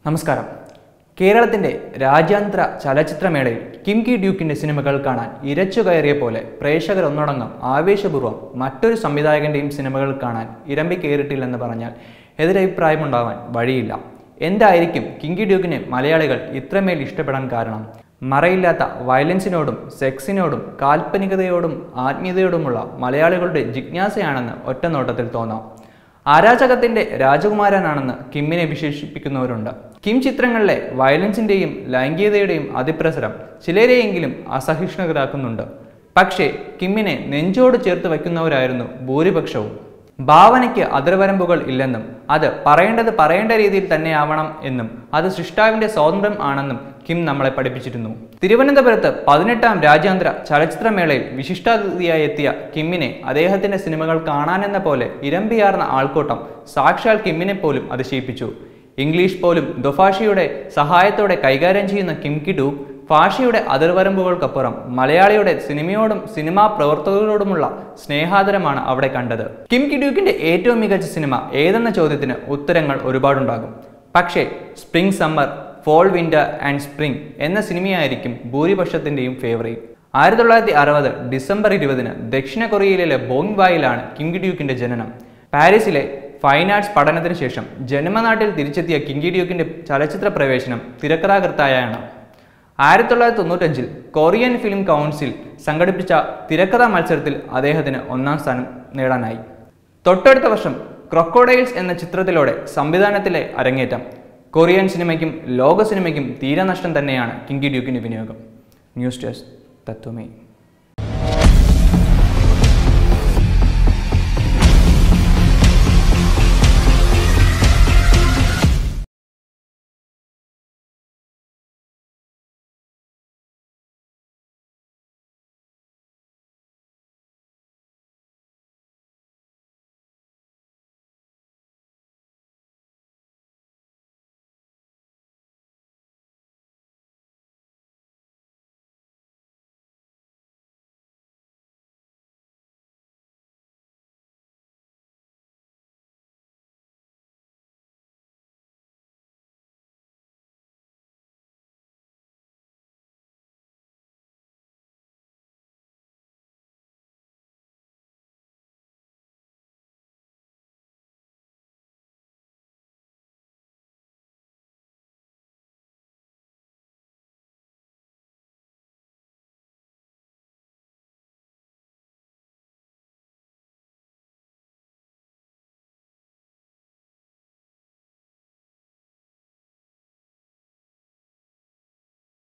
നമസ്കാരം കേരളത്തിന്റെ രാജ്യാന്തര ചലച്ചിത്രമേളയിൽ കിം കി ഡ്യൂക്കിന്റെ സിനിമകൾ കാണാൻ ഇരച്ചു കയറിയ പോലെ പ്രേക്ഷകർ ഒന്നടങ്കം ആവേശപൂർവ്വം മറ്റൊരു സംവിധായകന്റെയും സിനിമകൾ കാണാൻ ഇരമ്പി കയറിയിട്ടില്ലെന്ന് പറഞ്ഞാൽ എതിരഭിപ്രായമുണ്ടാവാൻ വഴിയില്ല എന്തായിരിക്കും കിങ്കി ഡ്യൂക്കിനെ മലയാളികൾ ഇത്രമേൽ ഇഷ്ടപ്പെടാൻ കാരണം മറയില്ലാത്ത വയലൻസിനോടും സെക്സിനോടും കാൽപ്പനികതയോടും ആത്മീയതയോടുമുള്ള മലയാളികളുടെ ജിജ്ഞാസയാണെന്ന് ഒറ്റ നോട്ടത്തിൽ തോന്നാം അരാജകത്തിന്റെ രാജകുമാരനാണെന്ന് കിമ്മിനെ വിശേഷിപ്പിക്കുന്നവരുണ്ട് കിം ചിത്രങ്ങളിലെ വയലൻസിന്റെയും ലൈംഗികതയുടെയും അതിപ്രസരം ചിലരെയെങ്കിലും അസഹിഷ്ണുതരാക്കുന്നുണ്ട് പക്ഷേ കിമ്മിനെ നെഞ്ചോട് ചേർത്ത് വയ്ക്കുന്നവരായിരുന്നു ഭൂരിപക്ഷവും ഭാവനയ്ക്ക് അതിർവരമ്പുകൾ ഇല്ലെന്നും അത് പറയേണ്ടത് പറയേണ്ട രീതിയിൽ തന്നെയാവണം എന്നും അത് സൃഷ്ടാവിന്റെ സ്വാതന്ത്ര്യം ആണെന്നും കിം നമ്മളെ പഠിപ്പിച്ചിരുന്നു തിരുവനന്തപുരത്ത് പതിനെട്ടാം രാജ്യാന്തര ചലച്ചിത്രമേളയിൽ വിശിഷ്ടാതിഥിയായി എത്തിയ കിമ്മിനെ അദ്ദേഹത്തിന്റെ സിനിമകൾ കാണാനെന്ന പോലെ ഇരമ്പിയാർന്ന ആൾക്കൂട്ടം സാക്ഷാൽ കിമ്മിനെ പോലും അതിശയിപ്പിച്ചു ഇംഗ്ലീഷ് പോലും ദുഭാഷയുടെ സഹായത്തോടെ കൈകാര്യം ചെയ്യുന്ന കിം കിഡു ഭാഷയുടെ അതിർവരമ്പുകൾക്കപ്പുറം മലയാളിയുടെ സിനിമയോടും സിനിമാ പ്രവർത്തകരോടുമുള്ള സ്നേഹാദരമാണ് അവിടെ കണ്ടത് കിം കിഡ്യൂക്കിന്റെ ഏറ്റവും മികച്ച സിനിമ ഏതെന്ന ചോദ്യത്തിന് ഉത്തരങ്ങൾ ഒരുപാടുണ്ടാകും പക്ഷേ spring summer fall winter and spring എന്ന സിനിമയായിരിക്കും ഭൂരിപക്ഷത്തിന്റെയും ഫേവറേറ്റ് ആയിരത്തി തൊള്ളായിരത്തി അറുപത് ഡിസംബർ ഇരുപതിന് ദക്ഷിണ കൊറിയയിലെ ബോങ്വായിലാണ് കിം കിഡ്യൂക്കിന്റെ ജനനം പാരീസിലെ ഫൈൻ ആർട്സ് പഠനത്തിന് ശേഷം ജന്മനാട്ടിൽ തിരിച്ചെത്തിയ കിങ്കി ഡ്യൂക്കിന്റെ ചലച്ചിത്ര പ്രവേശനം തിരക്കഥാകൃത്തായാണ് ആയിരത്തി തൊള്ളായിരത്തി തൊണ്ണൂറ്റഞ്ചിൽ കൊറിയൻ ഫിലിം കൗൺസിൽ സംഘടിപ്പിച്ച തിരക്കഥാ മത്സരത്തിൽ അദ്ദേഹത്തിന് ഒന്നാം സ്ഥാനം നേടാനായി തൊട്ടടുത്ത വർഷം ക്രൊക്കോഡൈൽസ് എന്ന ചിത്രത്തിലൂടെ സംവിധാനത്തിലെ അരങ്ങേറ്റം കൊറിയൻ സിനിമയ്ക്കും ലോക സിനിമയ്ക്കും തീരനഷ്ടം തന്നെയാണ് കിങ്കി ഡ്യൂക്കിന്റെ വിനിയോഗം ന്യൂസ് ഡെസ്ക് തത്വമേ